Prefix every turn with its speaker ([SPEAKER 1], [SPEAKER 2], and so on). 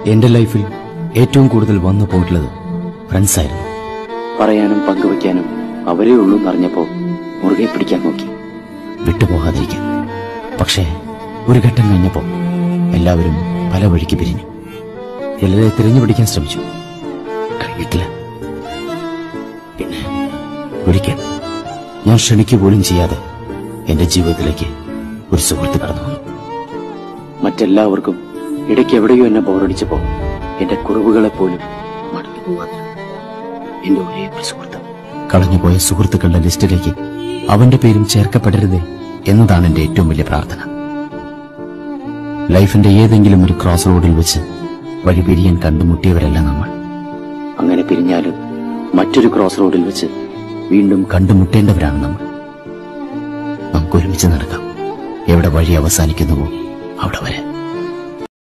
[SPEAKER 1] എന്റെ ലൈഫിൽ ഏറ്റവും കൂടുതൽ വന്നു പോയിട്ടുള്ളത് ഫ്രണ്ട്സ് ആയിരുന്നു
[SPEAKER 2] പറയാനും പങ്കുവെക്കാനും അവരേ ഉള്ളൂ എന്നറിഞ്ഞപ്പോ മുറുകെ പിടിക്കാൻ നോക്കി
[SPEAKER 1] വിട്ടുപോകാതിരിക്കാൻ പക്ഷേ ഒരു ഘട്ടം കഴിഞ്ഞപ്പോ എല്ലാവരും പല വഴിക്ക് പിരിഞ്ഞു ചിലരെ തിരഞ്ഞു പിടിക്കാൻ ശ്രമിച്ചു കഴിഞ്ഞിട്ടില്ല പിന്നെ ഒരിക്കൽ ഞാൻ ക്ഷണിക്കുക പോലും ചെയ്യാതെ എന്റെ ജീവിതത്തിലേക്ക് ഒരു സുഹൃത്ത് കടന്നു വന്നു
[SPEAKER 2] മറ്റെല്ലാവർക്കും ഇടയ്ക്ക് എവിടെയോ എന്നെ ബോറടിച്ചപ്പോ എന്റെ കുറവുകളെ പോലും മടങ്ങി പോകാതെ എന്റെ ഒരേ ഒരു സുഹൃത്ത്
[SPEAKER 1] കളഞ്ഞുപോയ സുഹൃത്തുക്കളുടെ ലിസ്റ്റിലേക്ക് അവന്റെ പേരും ചേർക്കപ്പെടരുതേ എന്നതാണ് എന്റെ ഏറ്റവും വലിയ പ്രാർത്ഥന ലൈഫിന്റെ ഏതെങ്കിലും ഒരു ക്രോസ് റോഡിൽ വെച്ച് വഴി പിരിയാൻ കണ്ടുമുട്ടിയവരല്ല നമ്മൾ
[SPEAKER 2] അങ്ങനെ പിരിഞ്ഞാലും മറ്റൊരു ക്രോസ് റോഡിൽ വെച്ച്
[SPEAKER 1] വീണ്ടും കണ്ടുമുട്ടേണ്ടവരാണ് നമ്മൾ നമുക്ക് ഒരുമിച്ച് നടക്കാം എവിടെ വഴി അവസാനിക്കുന്നുവോ അവിടെ വരെ